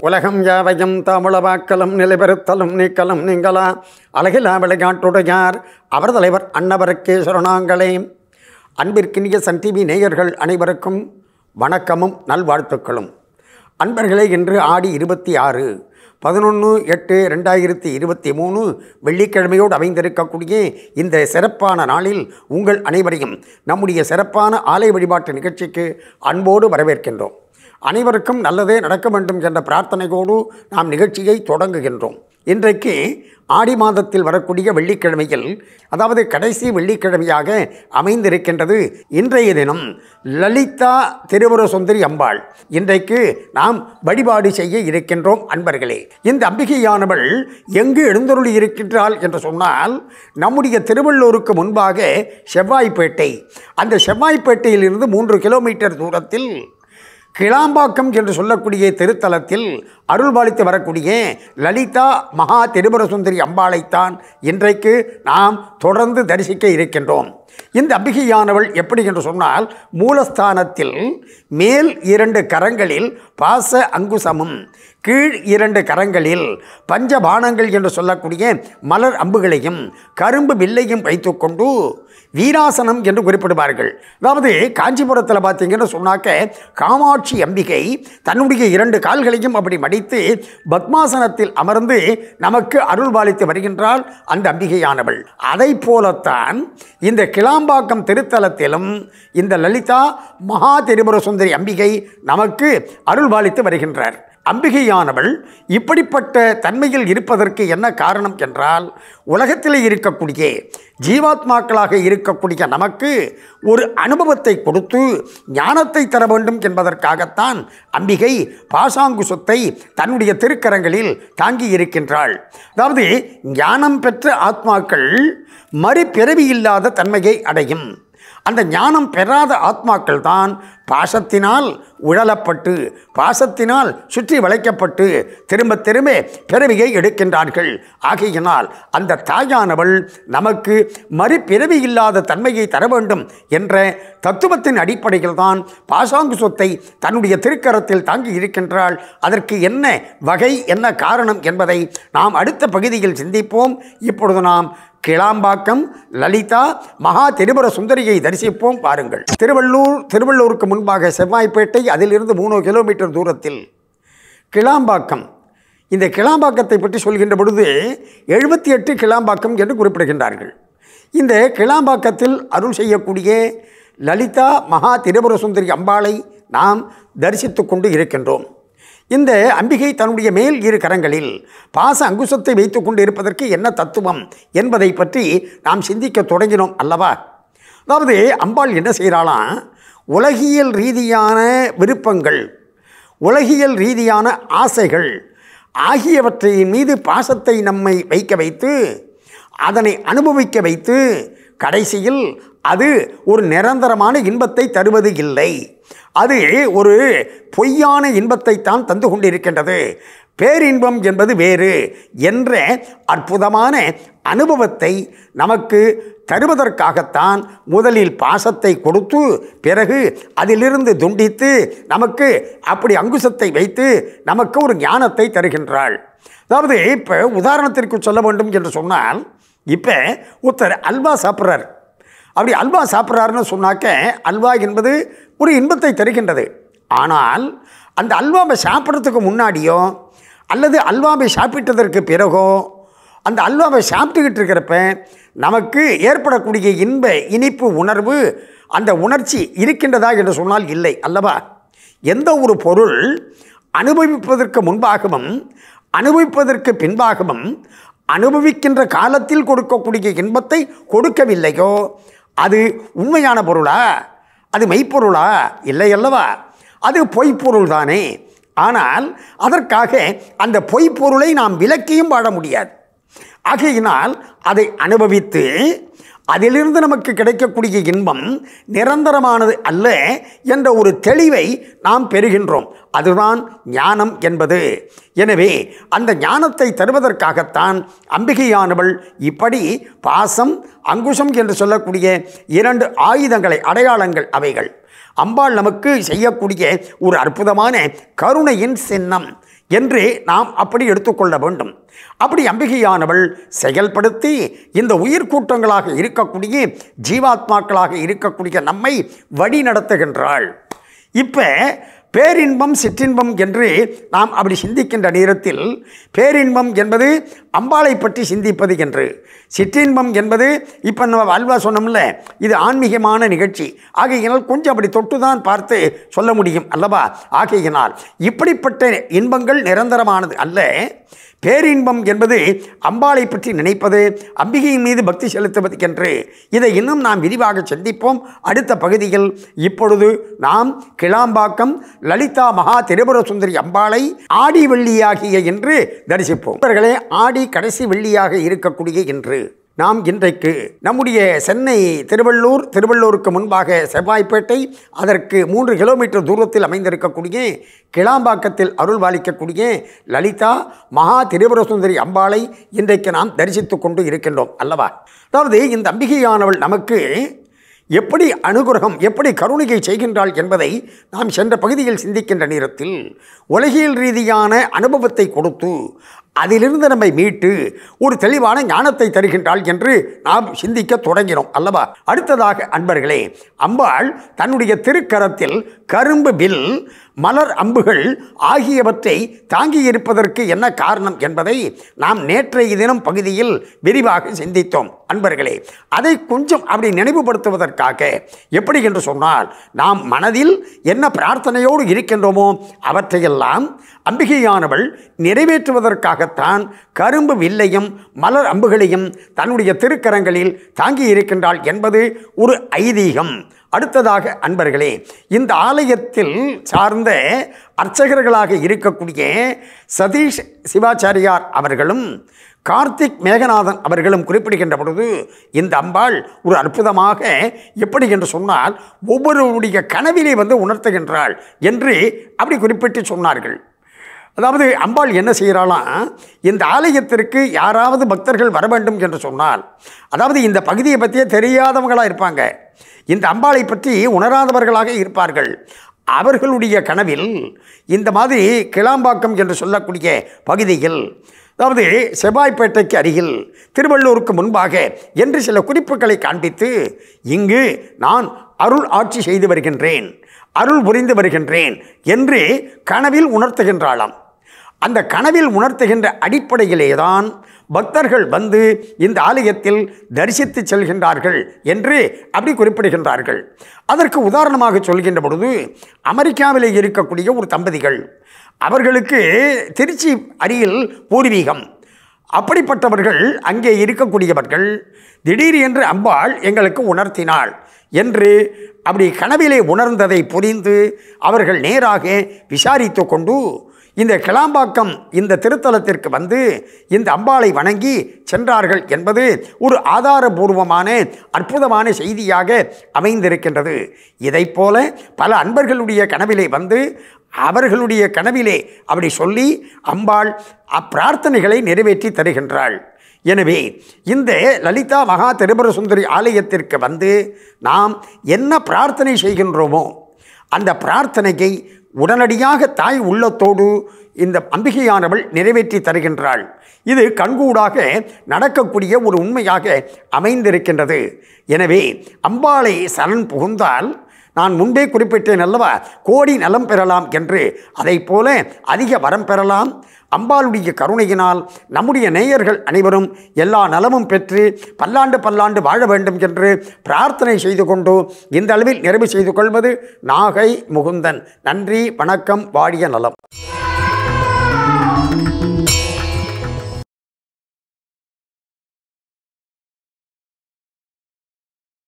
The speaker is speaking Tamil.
உலகம் யாவையும் தமிழவாக்கலும் நிலைபெறுத்தலும் நீக்கலும் நீங்களா அழகிலா விளையாட்டுடையார் அவர் தலைவர் அன்னவருக்கே சரணாங்களே அன்பிற்கினிய சன் டிவி நேயர்கள் அனைவருக்கும் வணக்கமும் நல்வாழ்த்துக்களும் அன்பர்களே இன்று ஆடி இருபத்தி ஆறு பதினொன்று எட்டு ரெண்டாயிரத்தி இருபத்தி மூணு வெள்ளிக்கிழமையோடு அமைந்திருக்கக்கூடிய இந்த சிறப்பான நாளில் உங்கள் அனைவரையும் நம்முடைய சிறப்பான ஆலை வழிபாட்டு நிகழ்ச்சிக்கு அன்போடு வரவேற்கின்றோம் அனைவருக்கும் நல்லதே நடக்க வேண்டும் என்ற பிரார்த்தனையோடு நாம் நிகழ்ச்சியை தொடங்குகின்றோம் இன்றைக்கு ஆடி மாதத்தில் வரக்கூடிய வெள்ளிக்கிழமையில் அதாவது கடைசி வெள்ளிக்கிழமையாக அமைந்திருக்கின்றது இன்றைய தினம் லலிதா திருவுர சுந்தரி அம்பாள் இன்றைக்கு நாம் வழிபாடு செய்ய இருக்கின்றோம் அன்பர்களே இந்த அம்பிகையானவள் எங்கு எழுந்தருளி இருக்கின்றாள் என்று சொன்னால் நம்முடைய திருவள்ளூருக்கு முன்பாக செவ்வாய்ப்பேட்டை அந்த செவ்வாய்ப்பேட்டையிலிருந்து மூன்று கிலோமீட்டர் தூரத்தில் கிளாம்பாக்கம் என்று சொல்லக்கூடிய திருத்தலத்தில் அருள்பாலித்து வரக்கூடிய லலிதா மகா திரிபுர சுந்தரி அம்பாளைத்தான் இன்றைக்கு நாம் தொடர்ந்து தரிசிக்க இருக்கின்றோம் இந்த அம்பிகையானவள் எப்படி என்று சொன்னால் மூலஸ்தானத்தில் மேல் இரண்டு கரங்களில் பாச அங்குசமும் கீழ் இரண்டு கரங்களில் பஞ்சபானங்கள் என்று சொல்லக்கூடிய மலர் அம்புகளையும் கரும்பு வில்லையும் வைத்துக்கொண்டு வீராசனம் என்று குறிப்பிடுவார்கள் அதாவது காஞ்சிபுரத்தில் பார்த்தீங்கன்னு சொன்னாக்க காமாட்சி அம்பிகை தன்னுடைய இரண்டு கால்களையும் அப்படி மடித்து பத்மாசனத்தில் அமர்ந்து நமக்கு அருள் பாலித்து வருகின்றாள் அந்த அம்பிகையானவள் அதை போலத்தான் இந்த கிளாம்பாக்கம் திருத்தலத்திலும் இந்த லலிதா மகா திரிபுர சுந்தரி அம்பிகை நமக்கு அருள் பாலித்து வருகின்றார் அம்பிகையானவள் இப்படிப்பட்ட தன்மையில் இருப்பதற்கு என்ன காரணம் என்றால் உலகத்தில் இருக்கக்கூடிய ஜீவாத்மாக்களாக இருக்கக்கூடிய நமக்கு ஒரு அனுபவத்தை கொடுத்து ஞானத்தை தர வேண்டும் என்பதற்காகத்தான் அம்பிகை பாசாங்குசத்தை தன்னுடைய திருக்கரங்களில் தாங்கி இருக்கின்றாள் அதாவது ஞானம் பெற்ற ஆத்மாக்கள் மறுபிறவி இல்லாத தன்மையை அடையும் அந்த ஞானம் பெறாத ஆத்மாக்கள் தான் பாசத்தினால் உழலப்பட்டு பாசத்தினால் சுற்றி வளைக்கப்பட்டு திரும்ப திரும்ப பிறவியை எடுக்கின்றார்கள் ஆகையினால் அந்த தாயானவள் நமக்கு மறுபிறவி இல்லாத தன்மையை தர வேண்டும் என்ற தத்துவத்தின் அடிப்படையில் தான் பாசாங்கு சொத்தை தன்னுடைய திருக்கரத்தில் தாங்கி இருக்கின்றாள் அதற்கு என்ன வகை என்ன காரணம் என்பதை நாம் அடுத்த பகுதியில் சிந்திப்போம் இப்பொழுது நாம் கிளாம்பாக்கம் லலிதா மகா திரிபுர சுந்தரியை தரிசிப்போம் பாருங்கள் திருவள்ளூர் திருவள்ளூருக்கு முன்பாக செவ்வாய்ப்பேட்டை அதிலிருந்து மூணு கிலோமீட்டர் தூரத்தில் கிளாம்பாக்கம் இந்த கிளாம்பாக்கத்தை பற்றி சொல்கின்ற பொழுது எழுபத்தி எட்டு கிளாம்பாக்கம் என்று குறிப்பிடுகின்றார்கள் இந்த கிளாம்பாக்கத்தில் அருள் செய்யக்கூடிய லலிதா மகா திரிபுர சுந்தரி அம்பாளை நாம் தரிசித்து கொண்டு இருக்கின்றோம் இந்த அம்பிகை தன்னுடைய மேல் இரு கரங்களில் பாச அங்குசத்தை வைத்து கொண்டு இருப்பதற்கு என்ன தத்துவம் என்பதை பற்றி நாம் சிந்திக்க தொடங்கினோம் அல்லவா அதாவது அம்பாள் என்ன செய்கிறாளாம் உலகியல் ரீதியான விருப்பங்கள் உலகியல் ரீதியான ஆசைகள் ஆகியவற்றின் மீது பாசத்தை நம்மை வைக்க வைத்து அதனை அனுபவிக்க வைத்து கடைசியில் அது ஒரு நிரந்தரமான இன்பத்தை தருவது இல்லை அது ஒரு பொய்யான இன்பத்தை தான் தந்து கொண்டிருக்கின்றது பேரின்பம் என்பது வேறு என்ற அற்புதமான அனுபவத்தை நமக்கு தருவதற்காகத்தான் முதலில் பாசத்தை கொடுத்து பிறகு அதிலிருந்து துண்டித்து நமக்கு அப்படி அங்குசத்தை வைத்து நமக்கு ஒரு ஞானத்தை தருகின்றாள் அதாவது இப்போ உதாரணத்திற்கு சொல்ல வேண்டும் என்று சொன்னால் இப்போ ஒருத்தர் அல்வா சாப்பிட்றார் அப்படி அல்வா சாப்பிட்றாருன்னு சொன்னாக்க அல்வா என்பது ஒரு இன்பத்தை தருகின்றது ஆனால் அந்த அல்வாவை சாப்பிட்றதுக்கு முன்னாடியோ அல்லது அல்வாவை சாப்பிட்டதற்கு பிறகோ அந்த அல்வாவை சாப்பிட்டுக்கிட்டு இருக்கிறப்ப நமக்கு ஏற்படக்கூடிய இன்ப இனிப்பு உணர்வு அந்த உணர்ச்சி இருக்கின்றதா என்று சொன்னால் இல்லை அல்லவா எந்த ஒரு பொருள் அனுபவிப்பதற்கு முன்பாகவும் அனுபவிப்பதற்கு பின்பாகவும் அனுபவிக்கின்ற காலத்தில் கொடுக்கக்கூடிய இன்பத்தை கொடுக்கவில்லையோ அது உண்மையான பொருளா அது மெய்ப்பொருளா இல்லை அல்லவா அது பொய்ப்பொருள் தானே ஆனால் அதற்காக அந்த பொய்ப்பொருளை நாம் விலக்கியும் வாழ முடியாது ஆகையினால் அதை அனுபவித்து அதிலிருந்து நமக்கு கிடைக்கக்கூடிய இன்பம் நிரந்தரமானது அல்ல என்ற ஒரு தெளிவை நாம் பெறுகின்றோம் அதுதான் ஞானம் என்பது எனவே அந்த ஞானத்தை தருவதற்காகத்தான் அம்பிகையானவள் இப்படி பாசம் அங்குசம் என்று சொல்லக்கூடிய இரண்டு ஆயுதங்களை அடையாளங்கள் அவைகள் அம்பாள் நமக்கு செய்யக்கூடிய ஒரு அற்புதமான கருணையின் சின்னம் என்று நாம் அப்படி எடுத்துக்கொள்ள வேண்டும் அப்படி அம்பிகையானவள் செயல்படுத்தி இந்த உயிர்க்கூட்டங்களாக இருக்கக்கூடிய ஜீவாத்மாக்களாக இருக்கக்கூடிய நம்மை வழி நடத்துகின்றாள் இப்போ பேரின்பம் சிற்றின்பம் என்று நாம் அப்படி சிந்திக்கின்ற நேரத்தில் பேரின்பம் என்பது அம்பாளை பற்றி சிந்திப்பது என்று சிற்றின்பம் என்பது இப்போ நம்ம அல்வா சொன்னோம்ல இது ஆன்மீகமான நிகழ்ச்சி ஆகையினால் கொஞ்சம் அப்படி தொட்டு தான் பார்த்து சொல்ல முடியும் அல்லவா ஆகையினால் இப்படிப்பட்ட இன்பங்கள் நிரந்தரமானது அல்ல பேரின்பம் என்பது அம்பாளை பற்றி நினைப்பது அம்பிகையின் மீது பக்தி செலுத்துவது என்று இதை இன்னும் நாம் விரிவாக சிந்திப்போம் அடுத்த பகுதியில் இப்பொழுது நாம் கிளாம்பாக்கம் லலிதா மகா திரிபுர சுந்தரி அம்பாளை ஆடி வெள்ளியாகிய என்று தரிசிப்போம் இவர்களே ஆடி கடைசி வெள்ளியாக இருக்கக்கூடிய என்று நாம் இன்றைக்கு நம்முடைய சென்னை திருவள்ளூர் திருவள்ளூருக்கு முன்பாக செவ்வாய்ப்பேட்டை அதற்கு மூன்று கிலோமீட்டர் தூரத்தில் அமைந்திருக்கக்கூடிய கிளாம்பாக்கத்தில் அருள்பாலிக்கக்கூடிய லலிதா மகா திரிபுர சுந்தரி அம்பாளை இன்றைக்கு நாம் தரிசித்து கொண்டு இருக்கின்றோம் அல்லவா அதாவது இந்த அம்பிகையானவள் நமக்கு எப்படி அனுகிரகம் எப்படி கருணையை செய்கின்றாள் என்பதை நாம் சென்ற பகுதியில் சிந்திக்கின்ற நேரத்தில் உலகியல் ரீதியான அனுபவத்தை கொடுத்து அதிலிருந்து நம்மை மீட்டு ஒரு தெளிவான ஞானத்தை தருகின்றாள் என்று நாம் சிந்திக்க தொடங்கினோம் அல்லவா அடுத்ததாக அன்பர்களே அம்பாள் தன்னுடைய திருக்கரத்தில் கரும்பு வில் மலர் அம்புகள் ஆகியவற்றை தாங்கியிருப்பதற்கு என்ன காரணம் என்பதை நாம் நேற்றைய தினம் பகுதியில் விரிவாக சிந்தித்தோம் அன்பர்களே அதை கொஞ்சம் அப்படி நினைவுபடுத்துவதற்காக எப்படி என்று சொன்னால் நாம் மனதில் என்ன பிரார்த்தனையோடு இருக்கின்றோமோ அவற்றையெல்லாம் அம்பிகையானவள் நிறைவேற்றுவதற்காகத்தான் கரும்பு வில்லையும் மலர் அம்புகளையும் தன்னுடைய திருக்கரங்களில் தாங்கி இருக்கின்றாள் என்பது ஒரு ஐதீகம் அடுத்ததாக அன்பர்களே இந்த ஆலயத்தில் சார்ந்த அர்ச்சகர்களாக இருக்கக்கூடிய சதீஷ் சிவாச்சாரியார் அவர்களும் கார்த்திக் மேகநாதன் அவர்களும் குறிப்பிடுகின்ற பொழுது இந்த அம்பாள் ஒரு அற்புதமாக எப்படி என்று சொன்னால் ஒவ்வொருவருடைய கனவிலே வந்து உணர்த்துகின்றாள் என்று அப்படி குறிப்பிட்டு சொன்னார்கள் அதாவது அம்பாள் என்ன செய்கிறாளாம் இந்த ஆலயத்திற்கு யாராவது பக்தர்கள் வர வேண்டும் என்று சொன்னால் அதாவது இந்த பகுதியை பற்றியே தெரியாதவங்களாக இருப்பாங்க இந்த அம்பாளை பற்றி உணராதவர்களாக இருப்பார்கள் அவர்களுடைய கனவில் இந்த மாதிரி கிளாம்பாக்கம் என்று சொல்லக்கூடிய பகுதியில் அதாவது செவ்வாய்ப்பேட்டைக்கு அருகில் திருவள்ளூருக்கு முன்பாக என்று சில குறிப்புகளை காண்பித்து இங்கு நான் அருள் ஆட்சி செய்து வருகின்றேன் அருள் புரிந்து வருகின்றேன் என்று கனவில் உணர்த்துகின்றாளாம் அந்த கனவில் உணர்த்துகின்ற அடிப்படையிலேதான் பக்தர்கள் வந்து இந்த ஆலயத்தில் தரிசித்து செல்கின்றார்கள் என்று அப்படி குறிப்பிடுகின்றார்கள் அதற்கு உதாரணமாக சொல்கின்ற பொழுது அமெரிக்காவிலே இருக்கக்கூடிய ஒரு தம்பதிகள் அவர்களுக்கு திருச்சி அருகில் பூர்வீகம் அப்படிப்பட்டவர்கள் அங்கே இருக்கக்கூடியவர்கள் திடீர் என்று அம்பாள் எங்களுக்கு உணர்த்தினாள் என்று அப்படி கனவிலே உணர்ந்ததை புரிந்து அவர்கள் நேராக விசாரித்து கொண்டு இந்த கிளாம்பாக்கம் இந்த திருத்தலத்திற்கு வந்து இந்த அம்பாளை வணங்கி சென்றார்கள் என்பது ஒரு ஆதாரபூர்வமான அற்புதமான செய்தியாக அமைந்திருக்கின்றது இதைப் போல பல அன்பர்களுடைய கனவிலே வந்து அவர்களுடைய கனவிலே அப்படி சொல்லி அம்பாள் அப்பிரார்த்தனைகளை நிறைவேற்றி தருகின்றாள் எனவே இந்த லலிதா மகா திரிபுர சுந்தரி ஆலயத்திற்கு வந்து நாம் என்ன பிரார்த்தனை செய்கின்றோமோ அந்த பிரார்த்தனையை உடனடியாக தாய் உள்ளத்தோடு இந்த அம்பிகையானவள் நிறைவேற்றி தருகின்றாள் இது கண்கூடாக நடக்கக்கூடிய ஒரு உண்மையாக அமைந்திருக்கின்றது எனவே அம்பாளை சரண் புகுந்தால் நான் முன்பே குறிப்பிட்டேன் அல்லவா கோடி நலம் பெறலாம் என்று அதை போல அதிக வரம் பெறலாம் அம்பாளுடைய கருணையினால் நம்முடைய நேயர்கள் அனைவரும் எல்லா நலமும் பெற்று பல்லாண்டு பல்லாண்டு வாழ வேண்டும் என்று பிரார்த்தனை செய்து கொண்டு இந்த அளவில் நிறைவு செய்து கொள்வது நாகை முகுந்தன் நன்றி வணக்கம் வாழிய நலம்